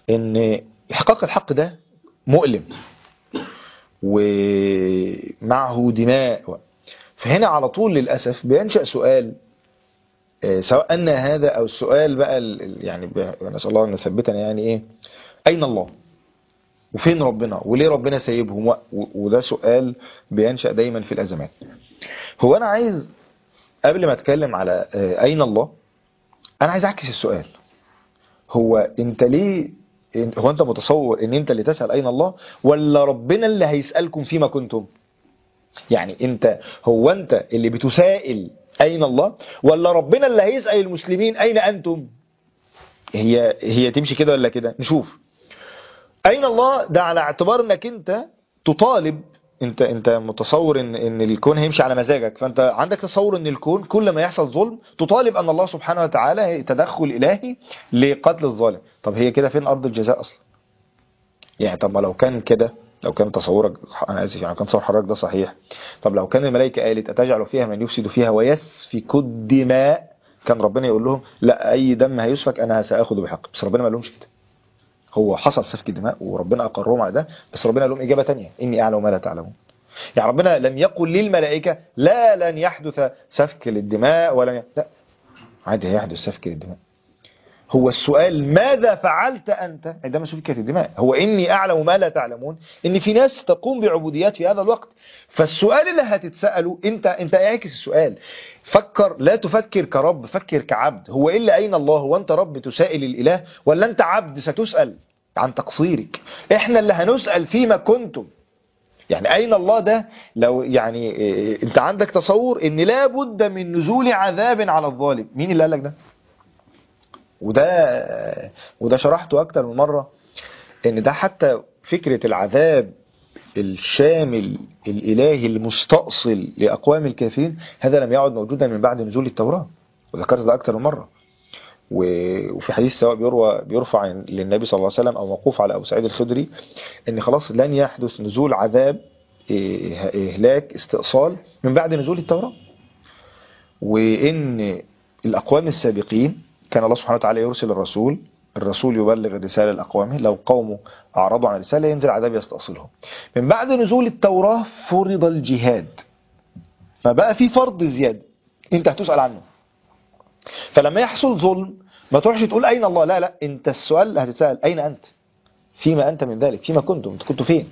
ان احقاق الحق ده مؤلم ومعه دماء فهنا على طول للأسف بينشأ سؤال آه، سواء أن هذا أو السؤال بقى ال- ال- يعني ب- نسأل الله أن يثبتنا يعني إيه أين الله وفين ربنا وليه ربنا سايبهم و- و- وده سؤال بينشأ دايما في الأزمات هو أنا عايز قبل ما أتكلم على آه، أين الله أنا عايز أعكس السؤال هو أنت ليه إن- هو أنت متصور أن أنت اللي تسأل أين الله ولا ربنا اللي هيسألكم فيما كنتم يعني انت هو انت اللي بتسائل اين الله ولا ربنا اللي هيسأل المسلمين اين انتم هي هي تمشي كده ولا كده نشوف اين الله ده على اعتبار انك انت تطالب انت انت متصور ان ان الكون هيمشي على مزاجك فانت عندك تصور ان الكون كل ما يحصل ظلم تطالب ان الله سبحانه وتعالى تدخل الهي لقتل الظالم طب هي كده فين ارض الجزاء اصلا يعني طب ما لو كان كده لو كان تصورك انا اسف يعني كان تصور حضرتك ده صحيح طب لو كان الملائكه قالت اتجعل فيها من يفسد فيها ويسفك الدماء كان ربنا يقول لهم لا اي دم هيسفك انا ساخذه بحق بس ربنا ما قالهمش كده هو حصل سفك دماء وربنا اقرهم على ده بس ربنا قال لهم اجابه تانية اني اعلم ما لا تعلمون يعني ربنا لم يقل للملائكه لا لن يحدث سفك للدماء ولا لا عادي هيحدث سفك للدماء هو السؤال ماذا فعلت أنت عندما سفكت الدماء هو إني أعلم ما لا تعلمون إن في ناس تقوم بعبوديات في هذا الوقت فالسؤال اللي هتتسأله أنت أنت اعكس السؤال فكر لا تفكر كرب فكر كعبد هو إلا أين الله هو أنت رب تسائل الإله ولا أنت عبد ستسأل عن تقصيرك إحنا اللي هنسأل فيما كنتم يعني أين الله ده لو يعني إيه، أنت عندك تصور إن لا بد من نزول عذاب على الظالم مين اللي قال لك ده وده وده شرحته اكتر من مره ان ده حتى فكره العذاب الشامل الالهي المستأصل لاقوام الكافرين هذا لم يعد موجودا من بعد نزول التوراه وذكرت ده اكتر من مره و- وفي حديث سواء بيروى بيرفع عن- للنبي صلى الله عليه وسلم او موقوف على ابو سعيد الخدري ان خلاص لن يحدث نزول عذاب إيه، اهلاك استئصال من بعد نزول التوراه وان الاقوام السابقين كان الله سبحانه وتعالى يرسل الرسول الرسول يبلغ الرسالة لأقوامه لو قومه أعرضوا عن الرسالة ينزل عذاب يستأصلهم من بعد نزول التوراة فرض الجهاد فبقى في فرض زيادة انت هتسأل عنه فلما يحصل ظلم ما تروحش تقول أين الله لا لا انت السؤال اللي هتتسأل أين أنت فيما أنت من ذلك فيما كنتم انت كنتوا فين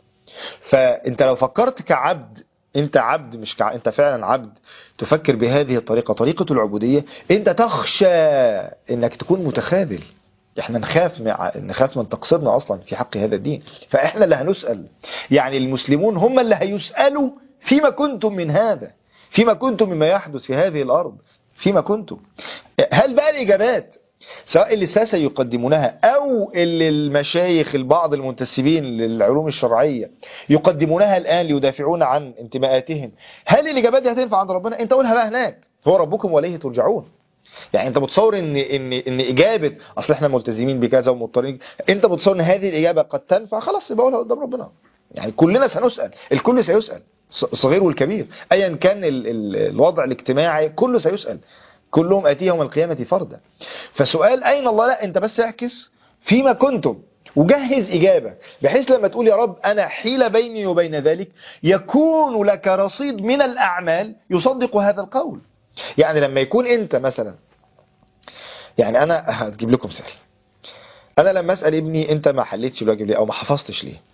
فانت لو فكرت كعبد انت عبد مش كع... انت فعلا عبد تفكر بهذه الطريقة طريقة العبودية انت تخشى انك تكون متخاذل احنا نخاف مع... نخاف من تقصيرنا اصلا في حق هذا الدين فاحنا اللي هنسأل يعني المسلمون هم اللي هيسألوا فيما كنتم من هذا فيما كنتم مما يحدث في هذه الارض فيما كنتم هل بقى الاجابات سواء اللي الساسة يقدمونها أو اللي المشايخ البعض المنتسبين للعلوم الشرعية يقدمونها الآن ليدافعون عن انتماءاتهم هل الإجابات دي هتنفع عند ربنا أنت قولها بقى هناك هو ربكم وليه ترجعون يعني انت متصور ان ان ان اجابه اصل احنا ملتزمين بكذا ومضطرين انت متصور ان هذه الاجابه قد تنفع خلاص يبقى قولها قدام ربنا يعني كلنا سنسال الكل سيسال الصغير والكبير ايا كان ال ال الوضع الاجتماعي كله سيسال كلهم اتيه يوم القيامه فردا فسؤال اين الله لا انت بس اعكس فيما كنتم وجهز إجابة بحيث لما تقول يا رب أنا حيل بيني وبين ذلك يكون لك رصيد من الأعمال يصدق هذا القول يعني لما يكون أنت مثلا يعني أنا هتجيب لكم مثال أنا لما أسأل ابني أنت ما حليتش الواجب ليه أو ما حفظتش ليه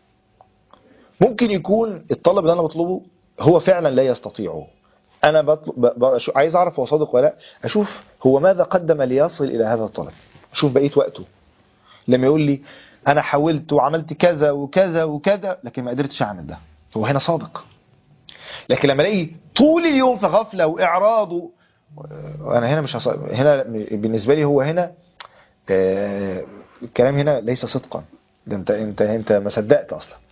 ممكن يكون الطلب اللي أنا بطلبه هو فعلا لا يستطيعه أنا بطلب ب... ب... عايز أعرف هو صادق ولا لا أشوف هو ماذا قدم ليصل إلى هذا الطلب أشوف بقية وقته لما يقول لي انا حاولت وعملت كذا وكذا وكذا لكن ما قدرتش اعمل ده هو هنا صادق لكن لما الاقي طول اليوم في غفله واعراض و... انا هنا مش هص... هنا بالنسبه لي هو هنا آه... الكلام هنا ليس صدقا ده انت انت انت ما صدقت اصلا